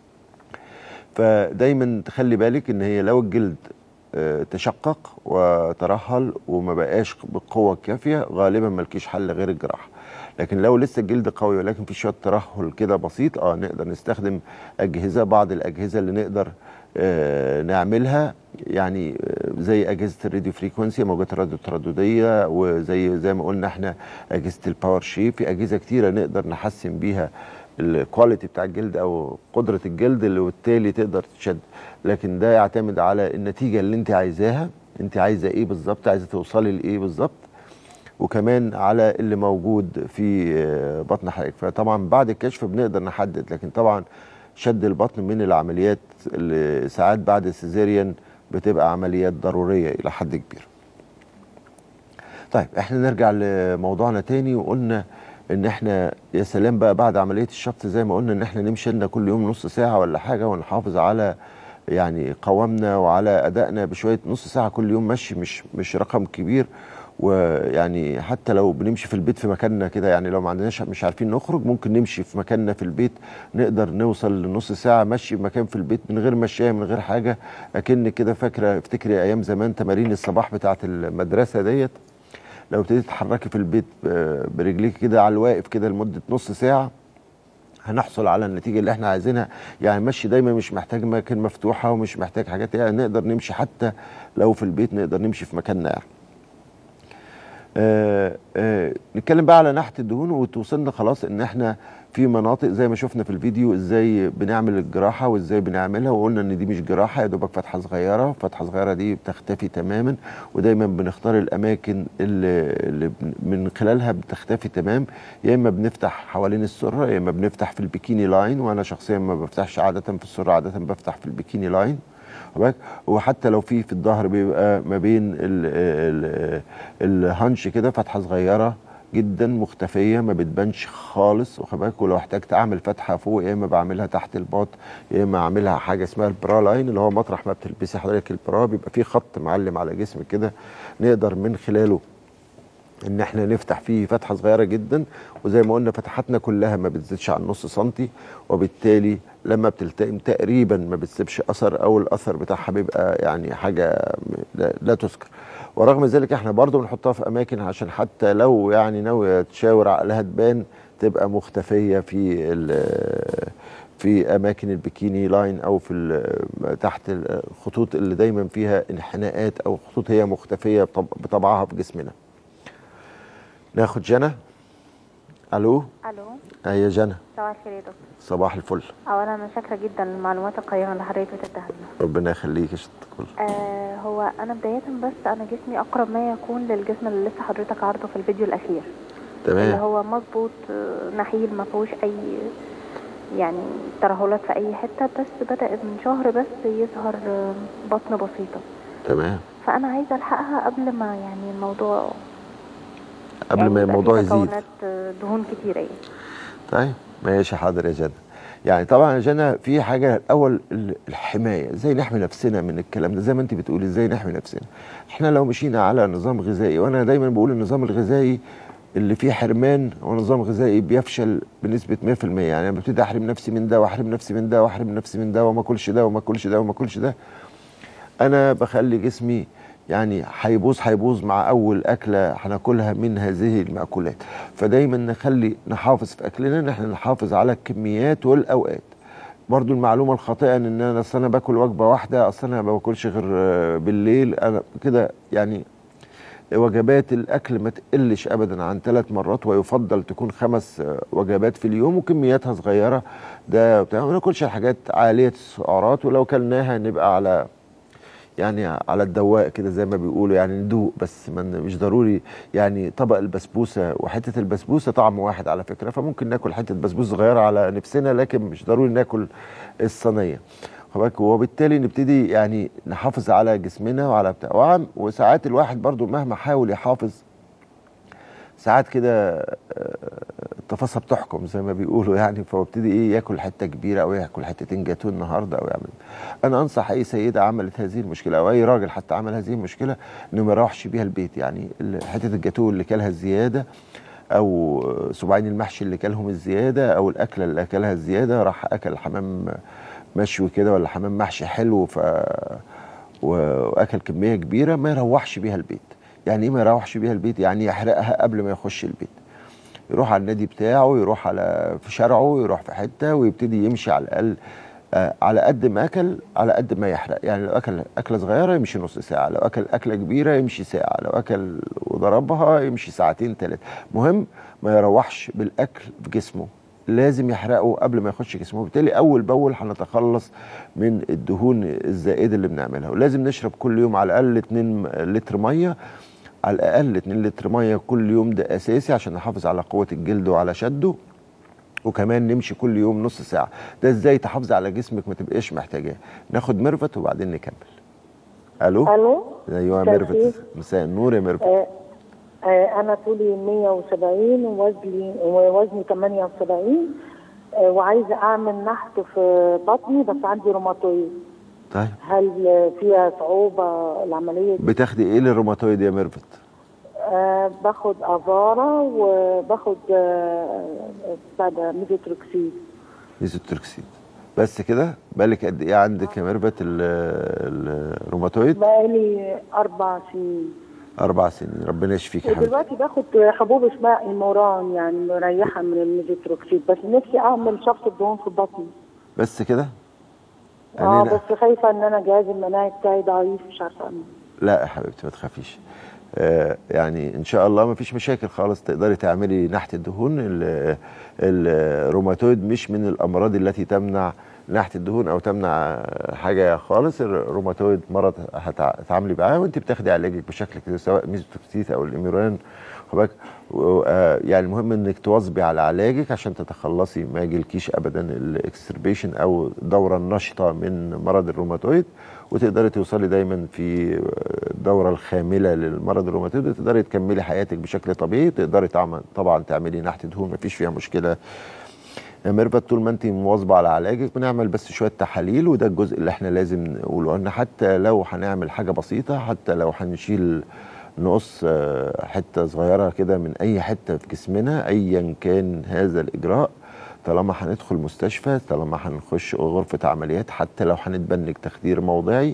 فدايما تخلي بالك ان هي لو الجلد آه، تشقق وترهل وما بقاش بالقوه الكافيه غالبا ملكيش حل غير الجراحه لكن لو لسه الجلد قوي ولكن في شويه ترهل كده بسيط اه نقدر نستخدم اجهزه بعض الاجهزه اللي نقدر آه نعملها يعني آه زي اجهزه الراديو فريكونسي موجات الراديو التردديه وزي زي ما قلنا احنا اجهزه الباور شيب في اجهزه كتيره نقدر نحسن بيها الكواليتي بتاع الجلد او قدره الجلد اللي وبالتالي تقدر تشد لكن ده يعتمد على النتيجه اللي انت عايزاها انت عايزه ايه بالظبط عايزه توصلي لايه بالظبط وكمان على اللي موجود في آه، بطن حضرتك فطبعا بعد الكشف بنقدر نحدد لكن طبعا شد البطن من العمليات اللي ساعات بعد السيزيريان بتبقى عمليات ضروريه الى حد كبير طيب احنا نرجع لموضوعنا تاني وقلنا ان احنا يا سلام بقى بعد عمليه الشفط زي ما قلنا ان احنا نمشي لنا كل يوم نص ساعه ولا حاجه ونحافظ على يعني قوامنا وعلى ادائنا بشويه نص ساعه كل يوم مشي مش مش رقم كبير ويعني حتى لو بنمشي في البيت في مكاننا كده يعني لو ما عندناش مش عارفين نخرج ممكن نمشي في مكاننا في البيت نقدر نوصل لنص ساعه مشي في مكان في البيت من غير مشايه من غير حاجه اكن كده فاكره افتكري ايام زمان تمارين الصباح بتاعه المدرسه ديت لو ابتديتي تتحركي في البيت ب- برجليك كده على الواقف كده لمده نص ساعه هنحصل على النتيجه اللي احنا عايزينها يعني المشي دايما مش محتاج مكان مفتوحه ومش محتاج حاجات يعني نقدر نمشي حتى لو في البيت نقدر نمشي في مكاننا يعني. آه آه نتكلم بقى على ناحيه الدهون وتوصلنا خلاص ان احنا في مناطق زي ما شفنا في الفيديو ازاي بنعمل الجراحه وازاي بنعملها وقلنا ان دي مش جراحه يا دوبك فتحه صغيره فتحه صغيره دي بتختفي تماما ودايما بنختار الاماكن اللي, اللي بن- من خلالها بتختفي تمام يا اما بنفتح حوالين السره يا اما بنفتح في البيكيني لاين وانا شخصيا ما بفتحش عاده في السره عاده بفتح في البيكيني لاين واخد بالك؟ وحتى لو في في الظهر بيبقى ما بين ال- ال- الهنش كده فتحه صغيره جدا مختفيه ما بتبانش خالص واخد بالك ولو احتجت اعمل فتحه فوق يا اما بعملها تحت الباط يا اما اعملها حاجه اسمها البرا لاين اللي هو مطرح ما بتلبسي حضرتك البرا بيبقى فيه خط معلم على جسمك كده نقدر من خلاله ان احنا نفتح فيه فتحه صغيره جدا وزي ما قلنا فتحاتنا كلها ما بتزيدش عن نص سنتي وبالتالي لما بتلتئم تقريبا ما بتسيبش اثر او الاثر بتاعها بيبقى يعني حاجه م- لا, لا تذكر ورغم ذلك احنا برضو بنحطها في اماكن عشان حتى لو يعني ناويه تشاور عقلها تبان تبقى مختفيه في ال- في اماكن البikini لاين او في ال- تحت الخطوط اللي دايما فيها انحناءات او خطوط هي مختفيه بطب- بطبعها في جسمنا ناخد جنى الو الو اي جنى صباح الخير يا دكتور صباح الفل اولا انا شاكره جدا للمعلومات القيمه اللي حضرتك بتديها لنا ربنا يخليك يا ست الكل آه هو انا بدايه بس انا جسمي اقرب ما يكون للجسم اللي لسه حضرتك عارضه في الفيديو الاخير اللي تمام هو مظبوط آه، نحيل ما فيهوش اي يعني ترهلات في اي حته بس بدا من شهر بس يظهر آه، بطن بسيطه تمام فانا عايزه الحقها قبل ما يعني الموضوع قبل يعني ما يبقى فيه الموضوع يزيد تكونات آه، دهون كتيره يعني طيب ماشي حاضر يا جنى يعني طبعا يا جنى في حاجه الاول ال- الحمايه ازاي نحمي نفسنا من الكلام ده زي ما انت بتقولي ازاي نحمي نفسنا احنا لو مشينا على نظام غذائي وانا دايما بقول النظام الغذائي اللي فيه حرمان هو نظام غذائي بيفشل بنسبه 100% يعني انا ببتدي احرم نفسي من ده واحرم نفسي من ده واحرم نفسي من ده وما اكلش ده وما اكلش ده وما اكلش ده انا بخلي جسمي يعني هيبوظ هيبوظ مع اول اكله هناكلها من هذه المأكولات فدايما نخلي نحافظ في اكلنا ان احنا نحافظ على الكميات والاوقات برضو المعلومه الخاطئه ان انا اصل انا باكل وجبه واحده اصل انا ما باكلش غير آه، بالليل انا كده يعني وجبات الاكل ما تقلش ابدا عن ثلاث مرات ويفضل تكون خمس آه، وجبات في اليوم وكمياتها صغيره ده بتاع ما ناكلش الحاجات عاليه السعرات ولو كلناها نبقى على يعني على الدواء كده زي ما بيقولوا يعني ندوق بس من مش ضروري يعني طبق البسبوسه وحته البسبوسه طعم واحد على فكره فممكن ناكل حته بسبوسه صغيره على نفسنا لكن مش ضروري ناكل الصينيه خد بالك؟ وبالتالي نبتدي يعني نحافظ على جسمنا وعلى بتاع وعم- وساعات الواحد برضو مهما حاول يحافظ ساعات كده آه، التفاصيل بتحكم زي ما بيقولوا يعني فببتدي ايه ياكل حته كبيره او ياكل حتتين جاتوه النهارده او يعمل انا انصح اي سيده عملت هذه المشكله او اي راجل حتى عمل هذه المشكله انه ما يروحش بيها البيت يعني ال- حته الجاتوه اللي كلها الزياده او سبعين المحشي اللي كلهم الزياده او الاكله اللي اكلها الزياده راح اكل حمام مشوي كده ولا حمام محشي حلو ف واكل كميه كبيره ما يروحش بيها البيت يعني ايه ما يروحش بيها البيت يعني يحرقها قبل ما يخش البيت يروح على النادي بتاعه يروح على في شارعه يروح في حته ويبتدي يمشي على الاقل آه على قد ما اكل على قد ما يحرق يعني لو اكل اكله صغيره يمشي نص ساعه لو اكل اكله كبيره يمشي ساعه لو اكل وضربها يمشي ساعتين ثلاثه مهم ما يروحش بالاكل في جسمه لازم يحرقه قبل ما يخش جسمه وبالتالي اول باول هنتخلص من الدهون الزائده اللي بنعملها ولازم نشرب كل يوم على الاقل 2 لتر ميه على الاقل 2 لتر ميه كل يوم ده اساسي عشان نحافظ على قوه الجلد وعلى شده وكمان نمشي كل يوم نص ساعه ده ازاي تحافظي على جسمك ما تبقاش محتاجاه ناخد ميرفت وبعدين نكمل الو الو ايوه مساء ميرفت الخير. مساء النور يا ميرفت آه آه انا طولي 170 ووزني ووزني 78 آه وعايزه اعمل نحت في بطني بس عندي روماتويد طيب هل آه، فيها صعوبه العمليه دي؟ بتاخدي ايه للروماتويد يا ميرفت آه آه باخد افارا وباخد آه بتاع ده ميزوتروكسيد ميزوتريكسيد بس كده بالك قد ايه عندك يا ميرفت ال- الروماتويد بقالي اربع سنين اربع سنين ربنا يشفيك يا حبيبي ودلوقتي باخد حبوب اسمها ايموران يعني مريحه من الميزوتروكسيد بس نفسي اعمل شفط الدهون في بطني بس كده اه يعني لا. بس خايفه ان انا جهاز المناعي بتاعي ضعيف مش عارفه اعمل لا يا حبيبتي ما تخافيش آه يعني ان شاء الله ما فيش مشاكل خالص تقدري تعملي نحت الدهون ال- الروماتويد مش من الامراض التي تمنع نحت الدهون او تمنع حاجه خالص الروماتويد مرض هتتعاملي معاه وانت بتاخدي علاجك بشكل كده سواء ميزوتوكسيت او الاميوران خد بالك و- آه، يعني المهم انك تواظبي على علاجك عشان تتخلصي ما يجيلكيش ابدا الاكستربيشن او الدوره النشطه من مرض الروماتويد وتقدري توصلي دايما في الدوره الخامله للمرض الروماتويد وتقدري تكملي حياتك بشكل طبيعي تقدري طبعا طبعا تعملي نحت دهون مفيش فيها مشكله يا ميرفت طول ما انت مواظبه على علاجك بنعمل بس شويه تحاليل وده الجزء اللي احنا لازم نقوله ان حتى لو هنعمل حاجه بسيطه حتى لو هنشيل نقص آه، حته صغيره كده من اي حته في جسمنا ايا كان هذا الاجراء طالما هندخل مستشفى طالما هنخش غرفه عمليات حتى لو هنتبنج تخدير موضعي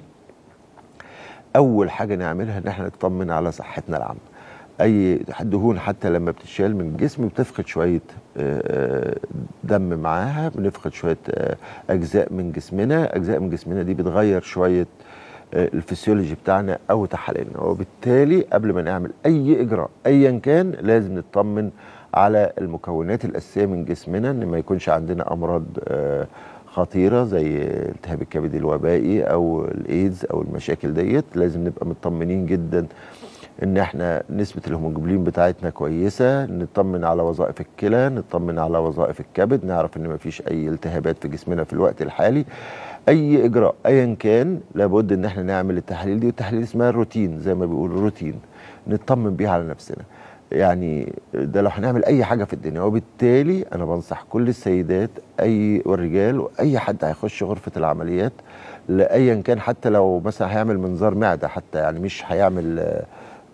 اول حاجه نعملها ان احنا نطمن على صحتنا العامه اي دهون حتى لما بتتشال من الجسم بتفقد شويه آه، آه، دم معاها بنفقد شويه آه، اجزاء من جسمنا اجزاء من جسمنا دي بتغير شويه آه، الفسيولوجي بتاعنا او تحاليلنا وبالتالي قبل ما نعمل اي اجراء ايا كان لازم نطمن على المكونات الاساسيه من جسمنا ان ما يكونش عندنا امراض آه، خطيره زي التهاب الكبد الوبائي او الايدز او المشاكل ديت لازم نبقى مطمنين جدا ان احنا نسبه الهيموجلوبين بتاعتنا كويسه نطمن على وظائف الكلى نطمن على وظائف الكبد نعرف ان مفيش اي التهابات في جسمنا في الوقت الحالي اي اجراء ايا كان لابد ان احنا نعمل التحاليل دي والتحاليل اسمها الروتين زي ما بيقولوا روتين نطمن بيها على نفسنا يعني ده لو هنعمل اي حاجه في الدنيا وبالتالي انا بنصح كل السيدات اي والرجال واي حد هيخش غرفه العمليات لايا كان حتى لو مثلا هيعمل منظار معده حتى يعني مش هيعمل آه،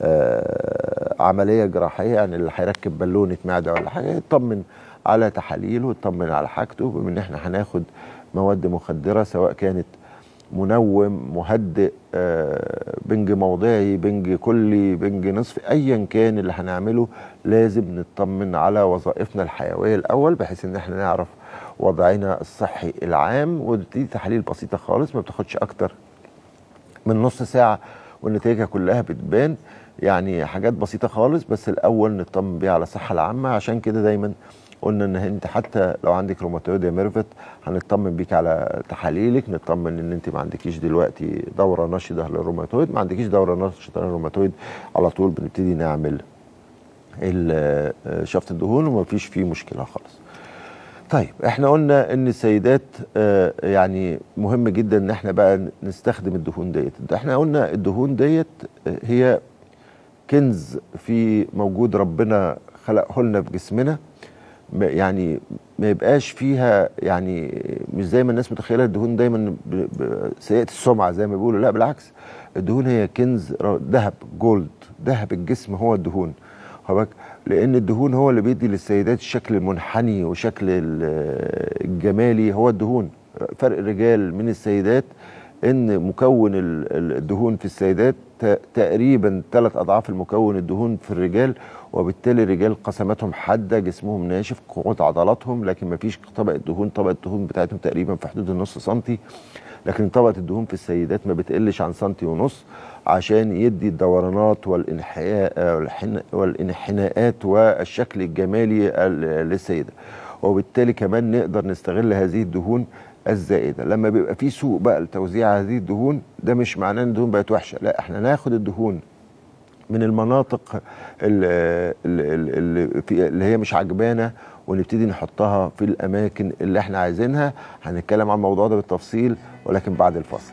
آه، عمليه جراحيه يعني اللي هيركب بالونه معده ولا حاجه يطمن على تحاليله ويطمن على حاجته بما ان احنا هناخد مواد مخدره سواء كانت منوم مهدئ آه، بنج موضعي بنج كلي بنج نصفي ايا كان اللي هنعمله لازم نطمن على وظائفنا الحيويه الاول بحيث ان احنا نعرف وضعنا الصحي العام ودي تحاليل بسيطه خالص ما بتاخدش اكتر من نص ساعه والنتيجه كلها بتبان يعني حاجات بسيطه خالص بس الاول نطمن بيها على الصحه العامه عشان كده دايما قلنا ان انت حتى لو عندك روماتويد يا ميرفت هنطمن بيك على تحاليلك نطمن ان انت ما عندكيش دلوقتي دوره نشطه للروماتويد ما عندكيش دوره نشطه للروماتويد على طول بنبتدي نعمل ال- آه، شفط الدهون وما فيش فيه مشكله خالص طيب احنا قلنا ان السيدات آه، يعني مهم جدا ان احنا بقى نستخدم الدهون ديت احنا قلنا الدهون ديت آه، هي كنز في موجود ربنا خلقه لنا في جسمنا ما- يعني ما يبقاش فيها يعني مش زي ما الناس متخيله الدهون دايما ب- ب- سيئه السمعه زي ما بيقولوا لا بالعكس الدهون هي كنز ر- ذهب جولد ذهب الجسم هو الدهون خد بالك؟ لان الدهون هو اللي بيدي للسيدات الشكل المنحني وشكل ال- الجمالي هو الدهون فرق الرجال من السيدات ان مكون ال- ال- الدهون في السيدات ت- تقريبا ثلاث اضعاف المكون الدهون في الرجال وبالتالي الرجال قسماتهم حاده جسمهم ناشف قوه عضلاتهم لكن ما فيش طبقه دهون طبقه الدهون بتاعتهم تقريبا في حدود النص سنتي لكن طبقه الدهون في السيدات ما بتقلش عن سنتي ونص عشان يدي الدورانات والانحياء والحن- والانحناءات والشكل الجمالي ال- للسيده وبالتالي كمان نقدر نستغل هذه الدهون الزائده لما بيبقى في سوق بقى لتوزيع هذه الدهون ده مش معناه ان الدهون بقت وحشه لا احنا ناخد الدهون من المناطق اللي, اللي, في اللي هي مش عجبانا ونبتدي نحطها في الاماكن اللي احنا عايزينها هنتكلم عن الموضوع ده بالتفصيل ولكن بعد الفصل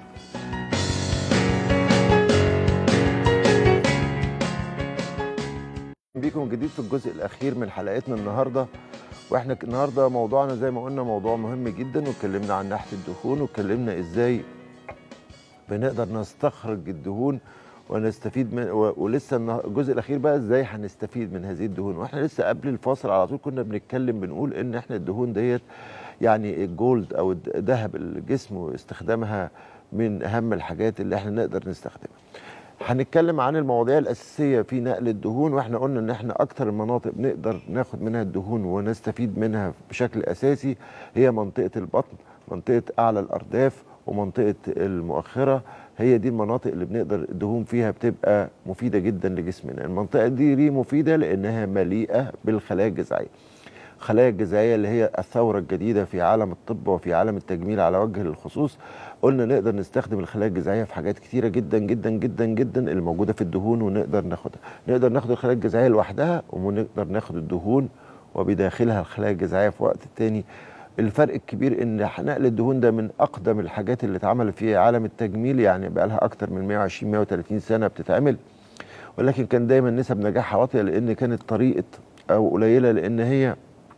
بيكم جديد في الجزء الاخير من حلقتنا النهارده واحنا ك- النهارده موضوعنا زي ما قلنا موضوع مهم جدا واتكلمنا عن ناحيه الدهون واتكلمنا ازاي بنقدر نستخرج الدهون ونستفيد من و- ولسه النه- الجزء الاخير بقى ازاي هنستفيد من هذه الدهون واحنا لسه قبل الفاصل على طول كنا بنتكلم بنقول ان احنا الدهون ديت يعني الجولد او الد- ذهب الجسم واستخدامها من اهم الحاجات اللي احنا نقدر نستخدمها هنتكلم عن المواضيع الاساسيه في نقل الدهون واحنا قلنا ان احنا اكتر المناطق بنقدر ناخد منها الدهون ونستفيد منها بشكل اساسي هي منطقه البطن منطقه اعلى الارداف ومنطقه المؤخره هي دي المناطق اللي بنقدر الدهون فيها بتبقى مفيده جدا لجسمنا المنطقه دي ليه مفيده لانها مليئه بالخلايا الجذعيه الخلايا الجذعيه اللي هي الثوره الجديده في عالم الطب وفي عالم التجميل على وجه الخصوص قلنا نقدر نستخدم الخلايا الجذعيه في حاجات كتيره جدا جدا جدا جدا اللي موجوده في الدهون ونقدر ناخدها نقدر ناخد الخلايا الجذعيه لوحدها ونقدر ناخد الدهون وبداخلها الخلايا الجذعيه في وقت تاني الفرق الكبير ان نقل الدهون ده من اقدم الحاجات اللي اتعملت في عالم التجميل يعني بقى لها اكتر من 120 130 سنه بتتعمل ولكن كان دايما نسب نجاحها واطيه لان كانت طريقه او قليله لان هي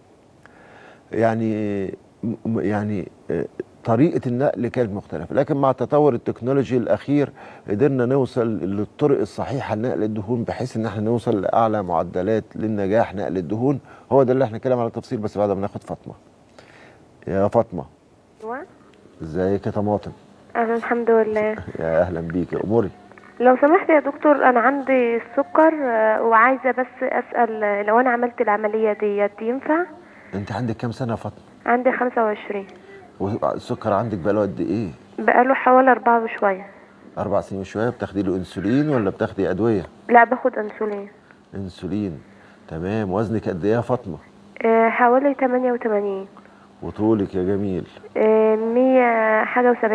يعني م- يعني آه، طريقه النقل كانت مختلفه لكن مع تطور التكنولوجي الاخير قدرنا نوصل للطرق الصحيحه لنقل الدهون بحيث ان احنا نوصل لاعلى معدلات للنجاح نقل الدهون هو ده اللي احنا نتكلم على تفصيل بس بعد ما ناخد فاطمه يا فاطمه ايوه ازيك يا طماطم انا الحمد لله يا اهلا بيك يا اموري لو سمحت يا دكتور انا عندي السكر آه، وعايزه بس اسال آه، لو انا عملت العمليه ديت ينفع انت عندك كام سنه يا فاطمه عندي 25 والسكر عندك بقاله قد ايه بقاله حوالي أربعة وشويه اربع سنين وشويه بتاخدي له انسولين ولا بتاخدي ادويه لا باخد انسولين انسولين تمام وزنك قد ايه يا فاطمه آه، حوالي 88 وطولك يا جميل آه، 100 حاجه و700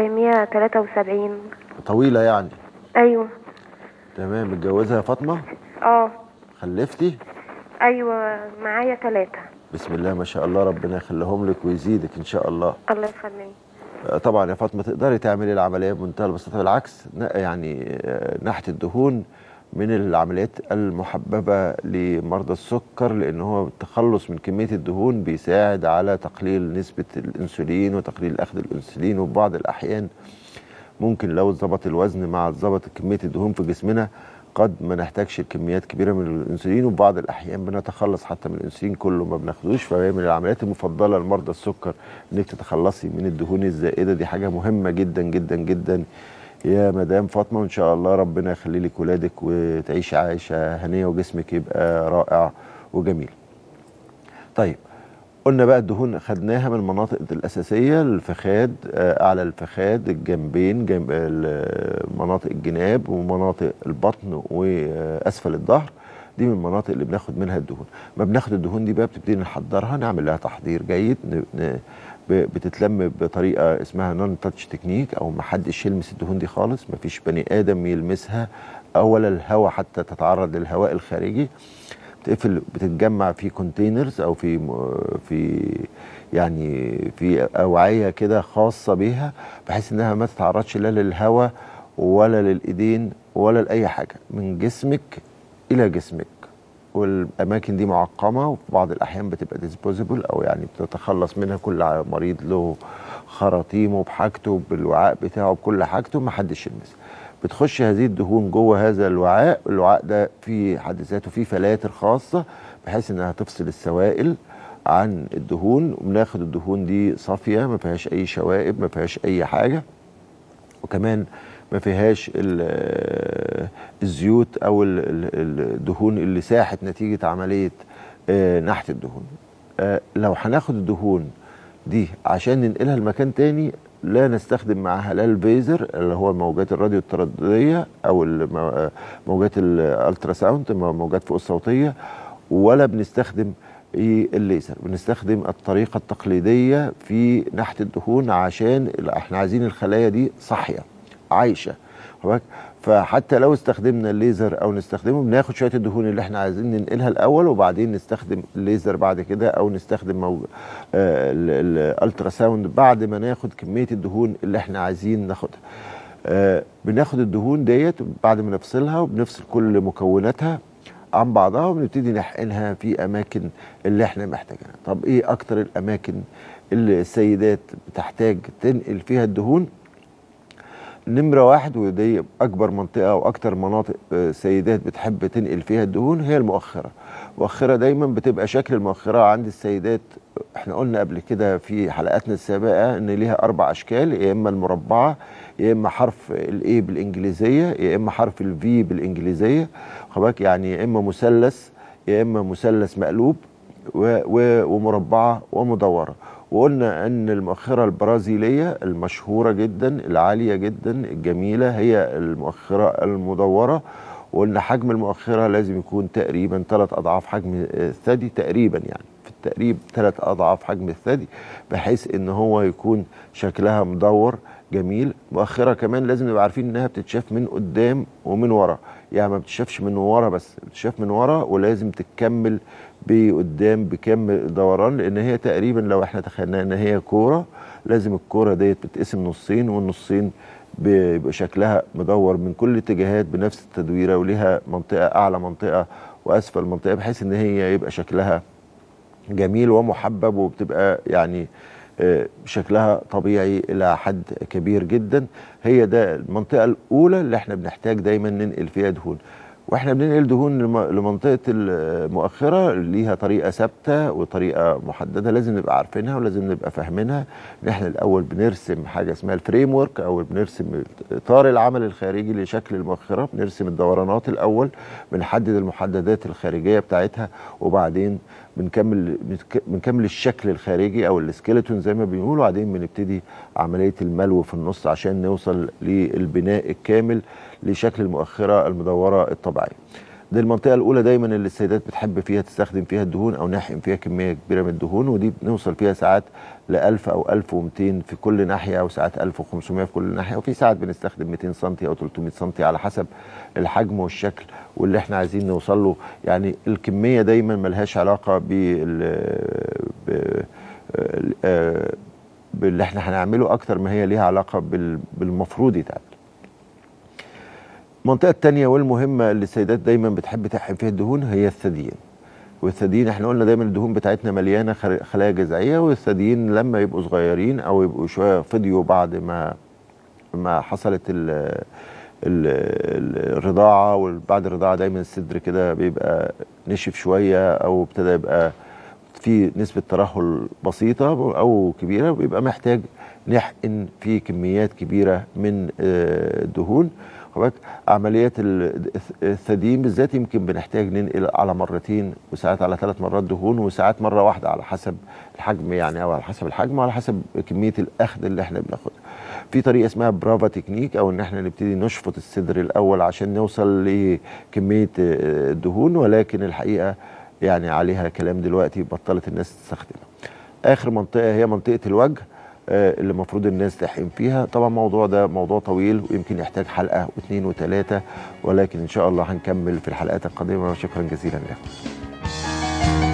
173 طويله يعني ايوه تمام متجوزه يا فاطمه اه خلفتي ايوه معايا ثلاثة بسم الله ما شاء الله ربنا يخليهم لك ويزيدك ان شاء الله الله يخليك آه، طبعا يا فاطمه تقدري تعملي العمليه بمنتهى البساطه بالعكس ن- يعني آه، نحت الدهون من العمليات المحببه لمرضى السكر لان هو التخلص من كميه الدهون بيساعد على تقليل نسبه الانسولين وتقليل اخذ الانسولين وفي بعض الاحيان ممكن لو ظبط الوزن مع ظبط كميه الدهون في جسمنا قد ما نحتاجش كميات كبيره من الانسولين وفي بعض الاحيان بنتخلص حتى من الانسولين كله ما بناخدوش فهي من العمليات المفضله لمرضى السكر انك تتخلصي من الدهون الزائده دي حاجه مهمه جدا جدا جدا يا مدام فاطمه وان شاء الله ربنا يخلي لك ولادك وتعيشي عايشه هنيه وجسمك يبقى رائع وجميل. طيب قلنا بقى الدهون خدناها من المناطق الأساسية الفخاد آه، أعلى الفخاد الجنبين جنب ال- مناطق الجناب ومناطق البطن وأسفل الظهر دي من المناطق اللي بناخد منها الدهون ما بناخد الدهون دي بقى بتبتدي نحضرها نعمل لها تحضير جيد ن- ن- ب- بتتلم بطريقه اسمها نون تاتش تكنيك او ما حدش يلمس الدهون دي خالص ما فيش بني ادم يلمسها او ولا الهواء حتى تتعرض للهواء الخارجي بتقفل بتتجمع في كونتينرز او في م- في يعني في اوعيه كده خاصه بيها بحيث انها ما تتعرضش لا للهواء ولا للايدين ولا لاي حاجه من جسمك الى جسمك والاماكن دي معقمه وفي بعض الاحيان بتبقى ديسبوزبل او يعني بتتخلص منها كل ع- مريض له خراطيمه بحاجته بالوعاء بتاعه بكل حاجته ما حدش يلمسها بتخش هذه الدهون جوه هذا الوعاء الوعاء ده في حد ذاته فيه فلاتر خاصه بحيث انها تفصل السوائل عن الدهون وبناخد الدهون دي صافيه ما فيهاش اي شوائب ما فيهاش اي حاجه وكمان ما فيهاش ال- الزيوت او ال- ال- الدهون اللي ساحت نتيجه عمليه آه، نحت الدهون آه، لو هناخد الدهون دي عشان ننقلها لمكان تاني لا نستخدم معاها لا الفيزر اللي هو الموجات الراديو التردديه او الم- آه، موجات الالترا ساوند موجات فوق الصوتيه ولا بنستخدم ايه الليزر بنستخدم الطريقه التقليديه في نحت الدهون عشان ال- احنا عايزين الخلايا دي صاحيه عايشه واخد بالك؟ فحتى لو استخدمنا الليزر او نستخدمه بناخد شويه الدهون اللي احنا عايزين ننقلها الاول وبعدين نستخدم الليزر بعد كده او نستخدم موج... آه الالترا ساوند بعد ما ناخد كميه الدهون اللي احنا عايزين ناخدها آه بناخد الدهون ديت بعد ما نفصلها وبنفصل كل مكوناتها عن بعضها وبنبتدي نحقنها في اماكن اللي احنا محتاجينها طب ايه اكتر الاماكن اللي السيدات بتحتاج تنقل فيها الدهون نمرة واحد ودي أكبر منطقة وأكتر مناطق آه، سيدات بتحب تنقل فيها الدهون هي المؤخرة المؤخرة دايما بتبقى شكل المؤخرة عند السيدات احنا قلنا قبل كده في حلقاتنا السابقة ان ليها أربع أشكال يا إما المربعة يا إما حرف الإيه بالإنجليزية يا إما حرف الفي بالإنجليزية خباك يعني يا إما مثلث يا إما مثلث مقلوب و- و- ومربعة ومدورة وقلنا ان المؤخره البرازيليه المشهوره جدا العاليه جدا الجميله هي المؤخره المدوره وقلنا حجم المؤخره لازم يكون تقريبا ثلاث اضعاف حجم الثدي تقريبا يعني في التقريب ثلاث اضعاف حجم الثدي بحيث ان هو يكون شكلها مدور جميل مؤخره كمان لازم نبقى عارفين انها بتتشاف من قدام ومن ورا يعني ما بتتشافش من ورا بس بتتشاف من ورا ولازم تكمل بقدام بكم دوران لان هي تقريبا لو احنا تخيلنا ان هي كوره لازم الكوره ديت بتقسم نصين والنصين بيبقى شكلها مدور من كل الاتجاهات بنفس التدويره وليها منطقه اعلى منطقه واسفل منطقه بحيث ان هي يبقى شكلها جميل ومحبب وبتبقى يعني آه، شكلها طبيعي الى حد كبير جدا هي ده المنطقه الاولى اللي احنا بنحتاج دايما ننقل فيها دهون واحنا بننقل دهون لم- لمنطقه المؤخره ليها طريقه ثابته وطريقه محدده لازم نبقى عارفينها ولازم نبقى فاهمينها ان احنا الاول بنرسم حاجه اسمها الفريم ورك او بنرسم اطار العمل الخارجي لشكل المؤخره بنرسم الدورانات الاول بنحدد المحددات الخارجيه بتاعتها وبعدين بنكمل بنك- بنكمل الشكل الخارجي او السكيلتون زي ما بيقولوا وبعدين بنبتدي عمليه الملو في النص عشان نوصل للبناء الكامل لشكل المؤخره المدوره الطبيعيه. دي المنطقه الاولى دايما اللي السيدات بتحب فيها تستخدم فيها الدهون او نحقن فيها كميه كبيره من الدهون ودي بنوصل فيها ساعات ل 1000 او 1200 في كل ناحيه او ساعات 1500 في كل ناحيه وفي ساعات بنستخدم 200 سم او 300 سم على حسب الحجم والشكل واللي احنا عايزين نوصل له يعني الكميه دايما ملهاش علاقه بال ب- آه، باللي احنا هنعمله اكتر ما هي ليها علاقه بال- بالمفروض يتعمل المنطقة التانية والمهمة اللي السيدات دايما بتحب تحقن فيها الدهون هي الثديين والثديين احنا قلنا دايما الدهون بتاعتنا مليانة خل- خلايا جذعية والثديين لما يبقوا صغيرين او يبقوا شوية فضيوا بعد ما ما حصلت ال ال- ال- الرضاعة وبعد الرضاعة دايما الصدر كده بيبقى نشف شوية او ابتدى يبقى في نسبة ترهل بسيطة أو كبيرة بيبقى محتاج نحقن فيه كميات كبيرة من آه، الدهون خد بالك؟ عمليات ال- الثديين بالذات يمكن بنحتاج ننقل على مرتين وساعات على ثلاث مرات دهون وساعات مرة واحدة على حسب الحجم يعني أو على حسب الحجم وعلى حسب كمية الأخذ اللي احنا بناخدها في طريقة اسمها برافا تكنيك أو إن احنا نبتدي نشفط الصدر الأول عشان نوصل لكمية آه، الدهون ولكن الحقيقة يعني عليها كلام دلوقتي بطلت الناس تستخدمها اخر منطقه هي منطقه الوجه آه، اللي المفروض الناس تحقن فيها طبعا الموضوع ده موضوع طويل ويمكن يحتاج حلقه واثنين وثلاثه ولكن ان شاء الله هنكمل في الحلقات القادمه وشكرا جزيلا لكم